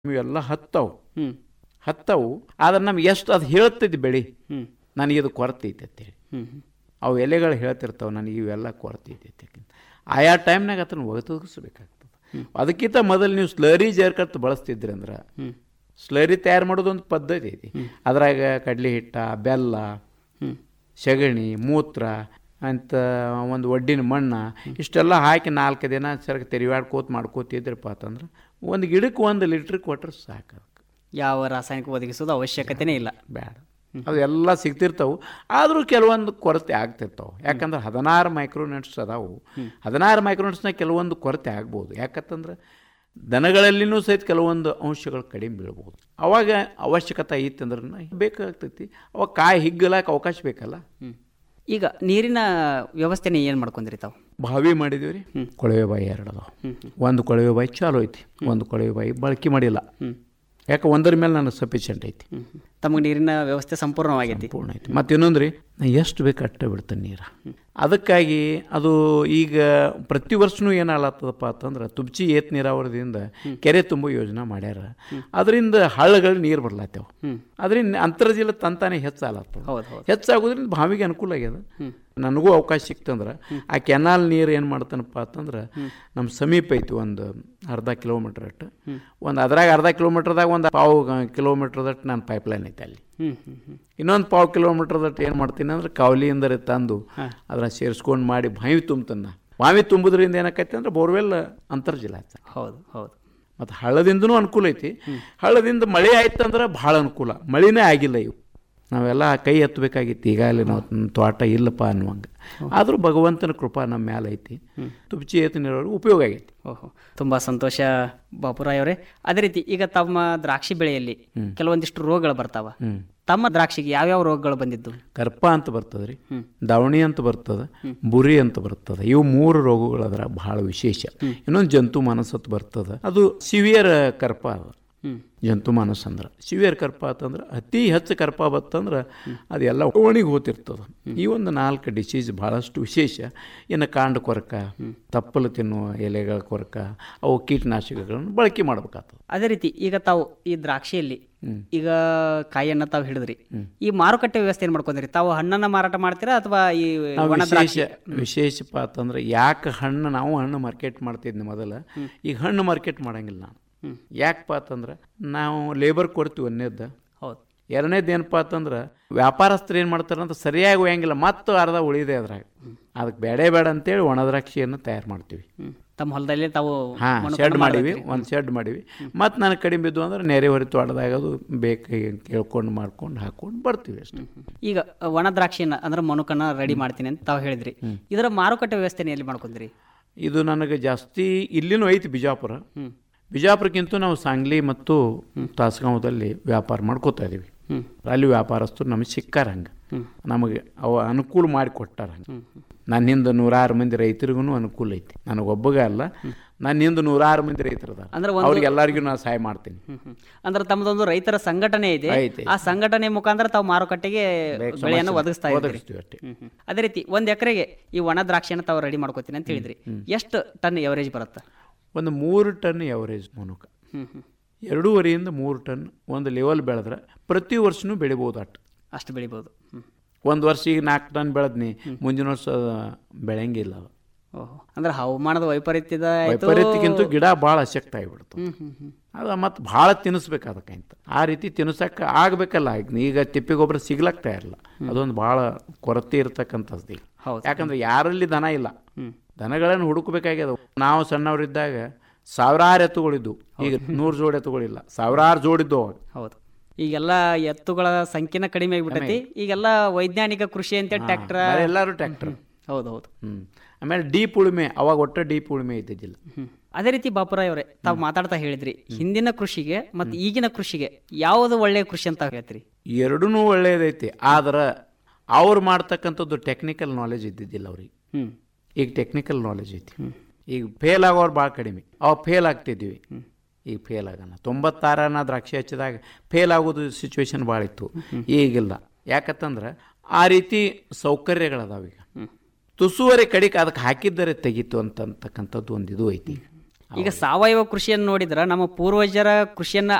ಇವೆಲ್ಲ ಹತ್ತವು ಹ್ಮ್ ಹತ್ತವು ಆದ್ರೆ ನಮ್ಗೆ ಎಷ್ಟು ಅದು ಹೇಳ್ತೈತಿ ಬೆಳಿ ಹ್ಮ್ ನನಗೆ ಇದು ಕೊರತೆ ಐತೆ ಅಂತೇಳಿ ಹ್ಮ್ ಹ್ಮ್ ಅವು ಎಲೆಗಳು ಹೇಳ್ತಿರ್ತಾವೆ ನನಗೆ ಇವೆಲ್ಲ ಕೊರತೆ ಐತೆ ಅಂತ ಆಯಾ ಟೈಮ್ನಾಗ ಅದನ್ನು ಒಗತೋಗಿಸ್ಬೇಕಾಗ್ತದೆ ಅದಕ್ಕಿಂತ ಮೊದಲು ನೀವು ಸ್ಲರಿ ಜೇರ್ಕತ್ ಬಳಸ್ತಿದ್ರಿ ಅಂದ್ರೆ ಹ್ಮ್ ಸ್ಲರಿ ತಯಾರು ಮಾಡೋದೊಂದು ಪದ್ಧತಿ ಐತಿ ಅದ್ರಾಗ ಕಡ್ಲೆ ಹಿಟ್ಟ ಬೆಲ್ಲ ಹ್ಮ್ ಸಗಣಿ ಮೂತ್ರ ಅಂತ ಒಂದು ಒಡ್ಡಿನ ಮಣ್ಣು ಇಷ್ಟೆಲ್ಲ ಹಾಕಿ ನಾಲ್ಕು ದಿನ ಸರಕ್ಕೆ ತೆರಿವಾಡ್ಕೋತ ಮಾಡ್ಕೋತಿದ್ರಪ್ಪ ಅಂತಂದ್ರೆ ಒಂದು ಗಿಡಕ್ಕೆ ಒಂದು ಲೀಟ್ರ್ ಕೊಟ್ರೆ ಸಾಕು ಅದಕ್ಕೆ ಯಾವ ರಾಸಾಯನಿಕ ಒದಗಿಸೋದು ಅವಶ್ಯಕತೆನೇ ಇಲ್ಲ ಬೇಡ ಅವೆಲ್ಲ ಸಿಗ್ತಿರ್ತಾವೆ ಆದರೂ ಕೆಲವೊಂದು ಕೊರತೆ ಆಗ್ತಿರ್ತಾವೆ ಯಾಕಂದ್ರೆ ಹದಿನಾರು ಮೈಕ್ರೋನೆಟ್ಸ್ ಅದಾವು ಹದಿನಾರು ಮೈಕ್ರೋನೆಟ್ಸ್ನ ಕೆಲವೊಂದು ಕೊರತೆ ಆಗ್ಬೋದು ಯಾಕಂತಂದ್ರೆ ದನಗಳಲ್ಲಿನೂ ಸಹಿತ ಕೆಲವೊಂದು ಅಂಶಗಳು ಕಡಿಮೆ ಬೀಳ್ಬೋದು ಅವಾಗ ಅವಶ್ಯಕತೆ ಐತಂದ್ರೆ ಬೇಕಾಗ್ತೈತಿ ಅವಾಗ ಕಾಯಿ ಹಿಗ್ಗಲಾಕ ಅವಕಾಶ ಬೇಕಲ್ಲ ಹ್ಮ್ ಈಗ ನೀರಿನ ವ್ಯವಸ್ಥೆನ ಏನು ಮಾಡ್ಕೊಂಡ್ರಿ ತಾವು ಬಾವಿ ಮಾಡಿದೀವಿ ರೀ ಕೊಳವೆ ಬಾವಿ ಎರಡು ಅದಾವ ಒಂದು ಕೊಳವೆ ಬಾವಿ ಚಾಲು ಐತಿ ಒಂದು ಕೊಳವೆ ಬಾವಿ ಬಳಕೆ ಮಾಡಿಲ್ಲ ಹ್ಮ್ ಯಾಕೆ ಒಂದರ ಮೇಲೆ ನನಗೆ ಸಫಿಷಿಯಂಟ್ ಐತಿ ಹ್ಮ್ ಹ್ಮ್. ತಮಗೆ ನೀರಿನ ವ್ಯವಸ್ಥೆ ಸಂಪೂರ್ಣವಾಗೈತಿ ಪೂರ್ಣ ಐತಿ ಮತ್ತು ಇನ್ನೊಂದು ರೀ ನಾ ಎಷ್ಟು ಬೇಕು ಅಷ್ಟೇ ಬಿಡ್ತೇನೆ ನೀರು ಅದಕ್ಕಾಗಿ ಅದು ಈಗ ಪ್ರತಿ ವರ್ಷನೂ ಏನಾಗ್ಲತ್ತದಪ್ಪ ಅಂತಂದ್ರೆ ತುಬ್ಚಿ ಏತ್ ನೀರಾವರಿದಿಂದ ಕೆರೆ ತುಂಬೋ ಯೋಜನೆ ಮಾಡ್ಯಾರ ಅದರಿಂದ ಹಳ್ಳಗಳು ನೀರು ಬರ್ಲಾತ್ತೇವ ಹ್ಮ್ ಅದರಿಂದ ಅಂತರ್ಜಲ ತಂತಾನೆ ಹೆಚ್ಚಾಲತ್ತದ ಹೌದು ಹೌದು ಹೆಚ್ಚಾಗೋದ್ರಿಂದ ಬಾವಿಗೆ ಅನುಕೂಲ ಆಗ್ಯದ ನನಗೂ ಅವಕಾಶ ಸಿಕ್ತಂದ್ರೆ ಆ ಕೆನಾಲ್ ನೀರು ಏನು ಮಾಡ್ತಾನಪ್ಪ ಅಂತಂದ್ರೆ ನಮ್ಮ ಸಮೀಪ ಐತಿ ಒಂದು ಅರ್ಧ ಕಿಲೋಮೀಟ್ರ್ ಅಟ್ಟು ಒಂದು ಅದ್ರಾಗ ಅರ್ಧ ಕಿಲೋಮೀಟ್ರ್ದಾಗ ಒಂದು ಪಾವು ಕಿಲೋಮೀಟ್ರ್ದಟ್ಟು ನಾನು ಪೈಪ್ಲೈನ್ ಐತೆ ಅಲ್ಲಿ ಹ್ಮ್ ಹ್ಮ್ ಹ್ಮ್ ಇನ್ನೊಂದು ಪಾವು ಕಿಲೋಮೀಟ್ರ್ದಟ್ಟು ಏನು ಮಾಡ್ತೀನಿ ಅಂದ್ರೆ ಕಾವಲಿಯಿಂದರೇ ತಂದು ಅದನ್ನ ಸೇರಿಸ್ಕೊಂಡು ಮಾಡಿ ಬಾವಿ ತುಂಬ್ತಾನೆ ಬಾವಿ ತುಂಬುದ್ರಿಂದ ಏನಾಕೈತಿ ಅಂದ್ರೆ ಬೋರ್ವೆಲ್ ಅಂತರ್ಜಲ ಆಯ್ತು ಹೌದು ಹೌದು ಮತ್ತು ಹಳ್ಳದಿಂದನೂ ಅನುಕೂಲ ಐತಿ ಹಳ್ಳದಿಂದ ಮಳೆ ಆಯ್ತು ಅಂದ್ರೆ ಭಾಳ ಅನುಕೂಲ ಮಳೆನೇ ಆಗಿಲ್ಲ ಇವು ನಾವೆಲ್ಲ ಕೈ ಎತ್ತಬೇಕಾಗಿತ್ತು ಈಗಾಗಲೇ ನಾವು ತನ್ನ ತೋಟ ಇಲ್ಲಪ್ಪ ಅನ್ನುವಂಗೆ ಆದರೂ ಭಗವಂತನ ಕೃಪಾ ನಮ್ಮ ಮ್ಯಾಲೆ ಐತಿ ತುಬ್ಚಿ ಏತು ನೀರೊಳಗೆ ಉಪಯೋಗ ಆಗೈತಿ ಓಹೋ ತುಂಬ ಸಂತೋಷ ಬಾಪುರಾಯ್ ಅವರೇ ಅದೇ ರೀತಿ ಈಗ ತಮ್ಮ ದ್ರಾಕ್ಷಿ ಬೆಳೆಯಲ್ಲಿ ಕೆಲವೊಂದಿಷ್ಟು ರೋಗಗಳು ಬರ್ತಾವ ತಮ್ಮ ದ್ರಾಕ್ಷಿಗೆ ಯಾವ್ಯಾವ ರೋಗಗಳು ಬಂದಿದ್ದು ಕರ್ಪ ಅಂತ ಬರ್ತದೆ ರೀ ದಾವಣಿ ಅಂತ ಬರ್ತದೆ ಬುರಿ ಅಂತ ಬರ್ತದೆ ಇವು ಮೂರು ರೋಗಗಳು ಅದರ ಬಹಳ ವಿಶೇಷ ಇನ್ನೊಂದು ಜಂತು ಮನಸ್ಸತ್ ಬರ್ತದೆ ಅದು ಸಿವಿಯರ್ ಕರ್ಪ ಅದು ಹ್ಮ್ ಜಂತು ಮಾನಸ ಅಂದ್ರೆ ಸಿವಿಯರ್ ಕರ್ಪ ಅಂತಂದ್ರೆ ಅತಿ ಹೆಚ್ಚು ಕರ್ಪ ಬತ್ತಂದ್ರೆ ಅದೆಲ್ಲ ಒಣಗಿ ಹೋತಿರ್ತದೆ ಈ ಒಂದು ನಾಲ್ಕು ಡಿಸೀಸ್ ಭಾಳಷ್ಟು ವಿಶೇಷ ಇನ್ನು ಕಾಂಡ ಕೊರಕ ತಪ್ಪಲು ತಿನ್ನುವ ಎಲೆಗಳ ಕೊರಕ ಅವು ಕೀಟನಾಶಕಗಳನ್ನು ಬಳಕೆ ಮಾಡ್ಬೇಕಾಗ್ತದೆ ಅದೇ ರೀತಿ ಈಗ ತಾವು ಈ ದ್ರಾಕ್ಷಿಯಲ್ಲಿ ಈಗ ಕಾಯಿಯನ್ನ ತಾವು ಹಿಡಿದ್ರಿ ಈ ಮಾರುಕಟ್ಟೆ ವ್ಯವಸ್ಥೆ ಏನ್ ಮಾಡ್ಕೊಂಡ್ರಿ ತಾವು ಹಣ್ಣನ್ನ ಮಾರಾಟ ಮಾಡ್ತೀರಾ ಅಥವಾ ಈ ನಾವು ಒಣ ದ್ರಾಕ್ಷಿ ವಿಶೇಷ ವಿಶೇಷಪ್ಪ ಅಂತಂದ್ರೆ ಯಾಕೆ ಹಣ್ಣು ನಾವು ಹಣ್ಣು ಮಾರ್ಕೆಟ್ ಮಾಡ್ತಿದ್ವಿ ಮೊದಲ ಈಗ ಹಣ್ಣು ಮಾರ್ಕೆಟ್ ಮಾಡಂಗಿಲ್ಲ ನಾನು ಯಾಕಪ್ಪ ಅಂತಂದ್ರೆ ನಾವು ಲೇಬರ್ ಕೊಡ್ತೀವಿ ಒಂದೇದ್ದು ಹೌದು ಎರಡನೇದು ಏನಪ್ಪ ಅಂತಂದ್ರೆ ವ್ಯಾಪಾರಸ್ಥರು ಏನು ಮಾಡ್ತಾರೆ ಅಂತ ಸರಿಯಾಗಿ ಒಯ್ಯಂಗಿಲ್ಲ ಮತ್ತು ಅರ್ಧ ಉಳಿದೆ ಅದ್ರಾಗ ಅದಕ್ಕೆ ಬೇಡ ಬೇಡ ಅಂತೇಳಿ ಒಣ ದ್ರಾಕ್ಷಿಯನ್ನು ತಯಾರು ಮಾಡ್ತೀವಿ ಹ್ಮ್. ತಮ್ಮ ಹೊಲದಲ್ಲಿ ತಾವು ಹಾಂ ಮಣ್ಣು ಶೆಡ್ ಕೊಂಡು ಮಾಡೀವಿ ಮಾಡ್ತೀರಿ. ಒಂದು ಶೆಡ್ ಮಾಡೀವಿ ಮತ್ತು ನನಗೆ ಕಡಿಮೆ ಬಿದ್ದು ಅಂದ್ರೆ ನೆರೆ ಹೊರಿತು ತೋಟದಾಗ ಅದು ಬೇಕು ಕೇಳ್ಕೊಂಡು ಮಾಡ್ಕೊಂಡು ಹಾಕ್ಕೊಂಡು ಬರ್ತೀವಿ ಅಷ್ಟೇ ಈಗ ಒಣ ದ್ರಾಕ್ಷಿಯನ್ನ ಅಂದ್ರೆ ಮನುಕನ್ನ ರೆಡಿ ಮಾಡ್ತೀನಿ ಅಂತ ತಾವು ಹೇಳಿದ್ರಿ ಇದರ ಮಾರುಕಟ್ಟೆ ವ್ಯವಸ್ಥೆನ ಎಲ್ಲಿ ಮಾಡ್ಕೊಂಡ್ರಿ ಇದು ನನಗೆ ಜಾಸ್ತಿ ಇಲ್ಲಿನೂ ಐತಿ ಬಿಜಾಪುರ ಬಿಜಾಪುರಕ್ಕಿಂತ ನಾವು ಸಾಂಗ್ಲಿ ಮತ್ತು ತಾಸಗಾಂವದಲ್ಲಿ ವ್ಯಾಪಾರ ಮಾಡ್ಕೋತಾ ಇದೀವಿ ಅಲ್ಲಿ ವ್ಯಾಪಾರಸ್ಥರು ನಮಗೆ ಸಿಕ್ಕಾರ ಹಂಗೆ ನಮಗೆ ಅವ ಅನುಕೂಲ ಮಾಡಿ ಕೊಟ್ಟಾರ ಹಂಗೆ ನನ್ನಿಂದ ನೂರಾರು ಮಂದಿ ರೈತರಿಗೂ ಅನುಕೂಲ ಐತಿ ನನಗೊಬ್ಬಗ ಅಲ್ಲ ನನ್ನಿಂದ ನೂರಾರು ಮಂದಿ ರೈತರು ಅದಾರ ಅಂದ್ರೆ ಅವ್ರಿಗೆ ಎಲ್ಲರಿಗೂ ನಾನು ಸಹಾಯ ಮಾಡ್ತೀನಿ ಹ್ಮ್, ಹ್ಮ್. ಅಂದ್ರೆ ತಮ್ಮದೊಂದು ರೈತರ ಸಂಘಟನೆ ಇದೆ ಐತೆ. ಆ ಸಂಘಟನೆ ಮುಖಾಂತರ ತಾವು ಮಾರುಕಟ್ಟೆಗೆ ಬೆಳೆಯನ್ನು ಒದಗಿಸ್ತಾ ಇದ್ದೀರಿ ಒದಗಿಸ್ತೀವಿ ಅಷ್ಟೇ ಹ್ಮ್, ಹ್ಮ್. ಅದೇ ರೀತಿ ಒಂದ್ ಎಕರೆಗೆ ಈ ಒಣ ದ್ರಾಕ್ಷಿಯನ್ನು ತಾವು ರೆಡಿ ಮಾಡ್ಕೋತೀನಿ ಅಂತ ಹೇಳಿದ್ರಿ ಎಷ್ಟು ಟನ್ ಎವರೇಜ್ ಬರುತ್ತೆ ಒಂದು ಮೂರು ಟನ್ ಎವರೇಜ್ ಮುನುಕ ಹ್ಮ್ ಹ್ಮ್ ಎರಡೂವರೆಯಿಂದ ಮೂರು ಟನ್ ಒಂದು ಲೆವೆಲ್ ಬೆಳೆದ್ರೆ ಪ್ರತಿ ವರ್ಷನೂ ಬೆಳಿಬೋದು ಅಟ್ಟು ಅಷ್ಟು ಬೆಳಿಬೋದು ಹ್ಮ್ ಒಂದು ವರ್ಷ ಈಗ ನಾಲ್ಕು ಟನ್ ಬೆಳೆದ್ನಿ ಮುಂದಿನ ವರ್ಷ ಬೆಳೆಯಂಗಿಲ್ಲ ಅದು ಓಹೋ ಅಂದ್ರೆ ಹವಾಮಾನದ ವೈಪರೀತ್ಯದ ಆಯ್ತು ವೈಪರೀತ್ಯಕ್ಕಿಂತ ಗಿಡ ಭಾಳ ಅಶಕ್ತ ಆಗಿಬಿಡ್ತು ಹ್ಮ್ ಹ್ಮ್ ಹ್ಮ್ ಅದು ಮತ್ತು ಭಾಳ ತಿನ್ನಿಸ್ಬೇಕು ಅದಕ್ಕಂತ ಆ ರೀತಿ ತಿನ್ನಿಸಕ್ಕೆ ಆಗಬೇಕಲ್ಲ ಈಗ ತಿಪ್ಪಿ ಗೊಬ್ಬರ ಸಿಗ್ಲಕ್ತಾ ಇರಲ್ಲ ಅದೊಂದು ಭಾಳ ಕೊರತೆ ಇರ್ತಕ್ಕಂಥದ್ದು ಈಗ ಹೌದು ಯಾಕಂದ್ರೆ ಯಾರಲ್ಲಿ ದನ ಇಲ್ಲ ಹ್ಮ್ ದನಗಳನ್ನು ಹುಡುಕಬೇಕಾಗ್ಯದ ನಾವು ಸಣ್ಣವರಿದ್ದಾಗ ಸಾವಿರಾರು ಎತ್ತುಗಳಿದ್ದು ಈಗ ನೂರು ಜೋಡಿ ಎತ್ತುಗಳಿಲ್ಲ ಸಾವಿರಾರು ಜೋಡಿದ್ದು ಅವಾಗ ಹೌದು ಈಗೆಲ್ಲ ಎತ್ತುಗಳ ಸಂಖ್ಯೆನ ಕಡಿಮೆ ಆಗಿಬಿಟ್ಟೈತಿ ಈಗೆಲ್ಲ ವೈಜ್ಞಾನಿಕ ಕೃಷಿ ಅಂತ ಟ್ರ್ಯಾಕ್ಟರ್ ಬರೀ ಎಲ್ಲರೂ ಟ್ರ್ಯಾಕ್ಟರ್ ಹೌದು ಹೌದು ಹ್ಮ್ ಆಮೇಲೆ ಡೀಪ್ ಉಳುಮೆ ಅವಾಗ ಒಟ್ಟು ಡೀಪ್ ಉಳುಮೆ ಇದ್ದಿದ್ದಿಲ್ಲ ಹ್ಮ್. ಅದೇ ರೀತಿ ಬಾಪುರಾಯ್ ಅವರೇ ತಾವು ಮಾತಾಡ್ತಾ ಹೇಳಿದ್ರಿ ಹಿಂದಿನ ಕೃಷಿಗೆ ಮತ್ತು ಈಗಿನ ಕೃಷಿಗೆ ಯಾವುದು ಒಳ್ಳೆಯ ಕೃಷಿ ಅಂತ ಹೇಳ್ತೀರಿ ಎರಡೂ ಒಳ್ಳೇದೈತಿ ಆದ್ರೆ ಅವ್ರು ಮಾಡ್ತಕ್ಕಂಥದ್ದು ಟೆಕ್ನಿಕಲ್ ನಾಲೆಜ್ ಇದ್ದಿದ್ದಿಲ್ಲ ಅವ್ರಿಗೆ ಹ್ಮ್ ಈಗ ಟೆಕ್ನಿಕಲ್ ನಾಲೆಜ್ ಐತಿ ಈಗ ಫೇಲ್ ಆಗೋರು ಭಾಳ ಕಡಿಮೆ ಅವಾಗ ಫೇಲ್ ಆಗ್ತಿದ್ವಿ ಈಗ ಫೇಲ್ ಆಗೋಣ ತೊಂಬತ್ತಾರನ ದ್ರಾಕ್ಷಿ ಹಚ್ಚಿದಾಗ ಫೇಲ್ ಆಗೋದು ಸಿಚುವೇಶನ್ ಭಾಳ ಇತ್ತು ಈಗಿಲ್ಲ ಯಾಕಂತಂದ್ರೆ ಆ ರೀತಿ ಸೌಕರ್ಯಗಳದಾವೀಗ ತುಸುವರೆ ಕಡಿಕೆ ಅದಕ್ಕೆ ಹಾಕಿದ್ದರೆ ತೆಗೀತು ಅಂತಕ್ಕಂಥದ್ದು ಒಂದು ಇದು ಐತಿ ಈಗ ಸಾವಯವ ಕೃಷಿಯನ್ನು ನೋಡಿದ್ರ ನಮ್ಮ ಪೂರ್ವಜರ ಕೃಷಿಯನ್ನ